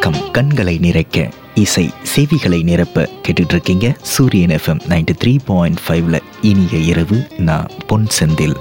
வணக்கம் கண்களை நிறைக்க இசை செவிகளை நிரப்ப கேட்டுட்டு இருக்கீங்க சூரியன் எஃப்எம் நைன்டி த்ரீ பாயிண்ட் ஃபைவ்ல இனிய இரவு நான் பொன் செந்தில்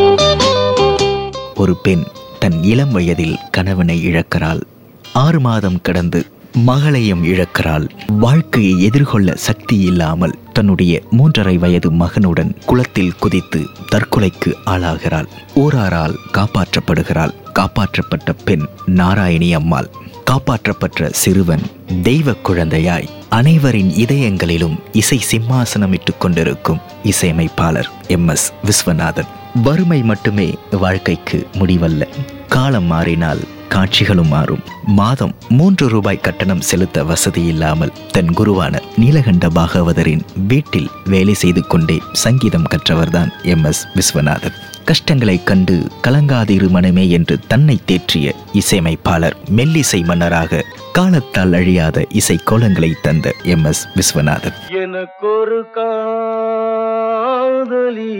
ஒரு பெண் தன் இளம் வயதில் கணவனை இழக்கிறாள் ஆறு மாதம் கடந்து மகளையும் இழக்கிறாள் வாழ்க்கையை எதிர்கொள்ள சக்தி இல்லாமல் தன்னுடைய மூன்றரை வயது மகனுடன் குளத்தில் குதித்து தற்கொலைக்கு ஆளாகிறாள் ஊராரால் காப்பாற்றப்படுகிறாள் காப்பாற்றப்பட்ட பெண் நாராயணி அம்மாள் காப்பாற்றப்பட்ட சிறுவன் தெய்வ குழந்தையாய் அனைவரின் இதயங்களிலும் இசை சிம்மாசனமிட்டுக் கொண்டிருக்கும் இசையமைப்பாளர் எம் எஸ் விஸ்வநாதன் வறுமை மட்டுமே வாழ்க்கைக்கு முடிவல்ல காலம் மாறினால் காட்சிகளும் மாறும் மாதம் மூன்று ரூபாய் கட்டணம் செலுத்த வசதி இல்லாமல் தன் குருவான நீலகண்ட பாகவதரின் வீட்டில் வேலை செய்து கொண்டே சங்கீதம் கற்றவர்தான் எம் எஸ் விஸ்வநாதன் கஷ்டங்களைக் கண்டு கலங்காதிரு மனமே என்று தன்னை தேற்றிய இசையமைப்பாளர் மெல்லிசை மன்னராக காலத்தால் அழியாத இசை கோலங்களை தந்த எம் எஸ் விஸ்வநாதன் எனக்கொரு காதலி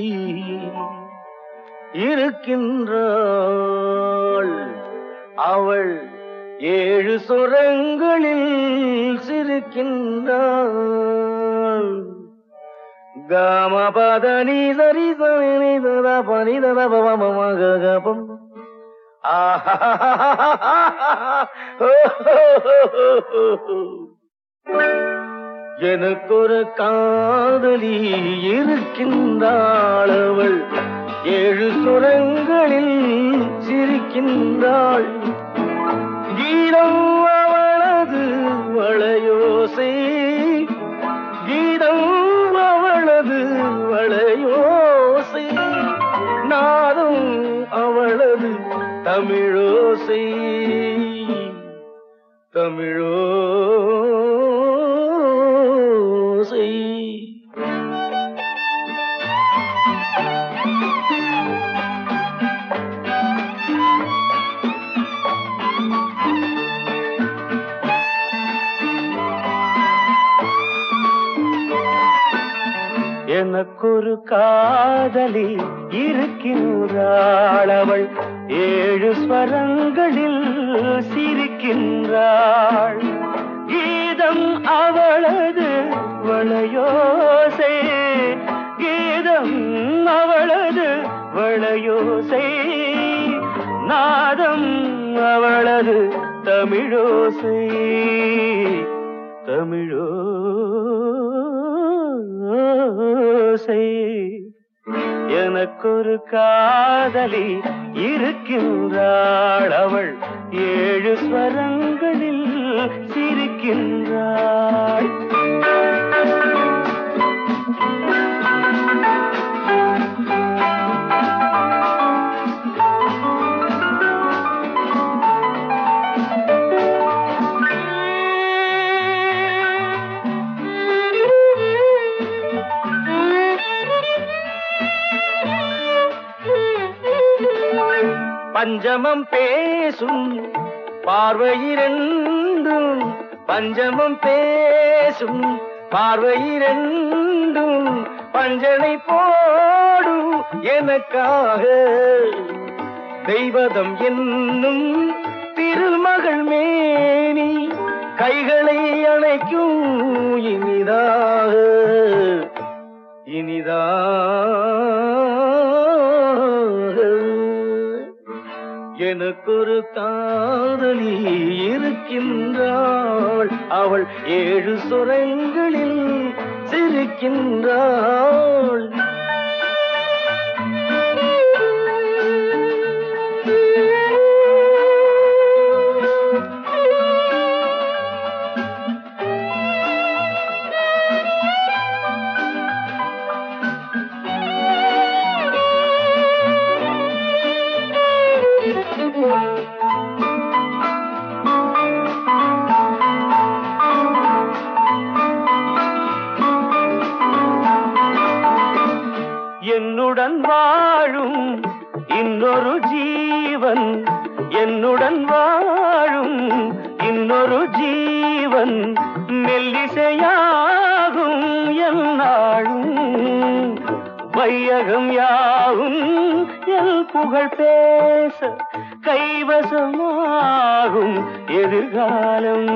இருக்கின்றாள் அவள் ஏழு சுரங்களில் சிரிக்கின்றாள் காமபதனி சரி சரி தர பனி தர பவமகபம் எனக்கொரு காதலி இருக்கின்றாள் அவள் ஏழு சுரங்களில் சிரிக்கின்றாள் கீதம் அவளது வளையோசை கீதம் அவளது வளையோசை நாதம் அவளது தமிழோசை தமிழோசை எனக்கொரு காதலி இருக்கின்றாள் அவள் ஏழு ஸ்வரங்களில் சிரிக்கின்றாள் கீதம் அவளது வளையோசை கீதம் அவளது வளையோசை நாதம் அவளது தமிழோசை தமிழோசை எனக்கொரு காதலி இருக்கின்றாள் அவள் ஏழு ஸ்வரங்களில் சிரிக்கின்றாள் பஞ்சமம் பேசும் பார்வையிரண்டும் பஞ்சமம் பேசும் பார்வையிரண்டும் பஞ்சனை போடும் எனக்காக தெய்வதம் என்னும் திருமகள் மேனி கைகளை அணைக்கும் இனிதாக இனிதாக எனக்கொரு காதலி இருக்கின்றாள் அவள் ஏழு சுரங்களில் சிரிக்கின்றாள் என்னுடன் வாழும் இன்னொரு ஜீவன் என்னுடன் வாழும் இன்னொரு ஜீவன் மெல்லிசையாகும் என்னாலும் வையகம் யாவும் எல் புகழ் பேச கைவசமாகும் எதிர்காலம்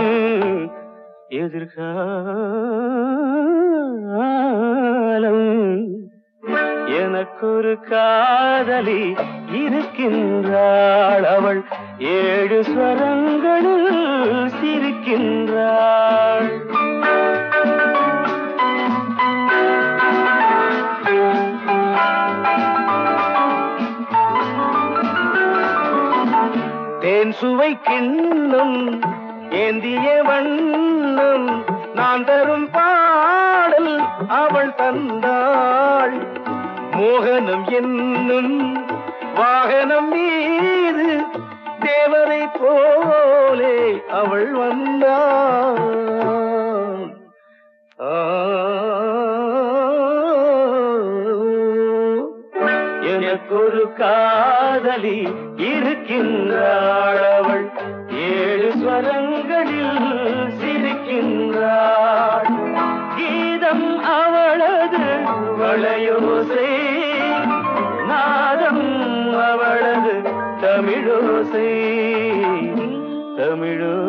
எதிர்காலம் எனக்கொரு காதலி இருக்கின்றாள் அவள் ஏழு ஸ்வரங்களில் சிரிக்கின்றாள் தேன் சுவை கிண்ணம் ஏந்திய வண்ணம் நான் தரும் பாடல் அவள் தந்தாள் மோகனம் என்னும் வாகனம் மீது தேவரை போலே அவள் வந்தாள் ஆ எனக்கொரு காதலி இருக்கின்றாள் அவள் ஏழு ஸ்வரங்களில் சிரிக்கின்றாள் கீதம் அவளது வளையோசை நாதம் அவளது தமிழோசை தமிழோ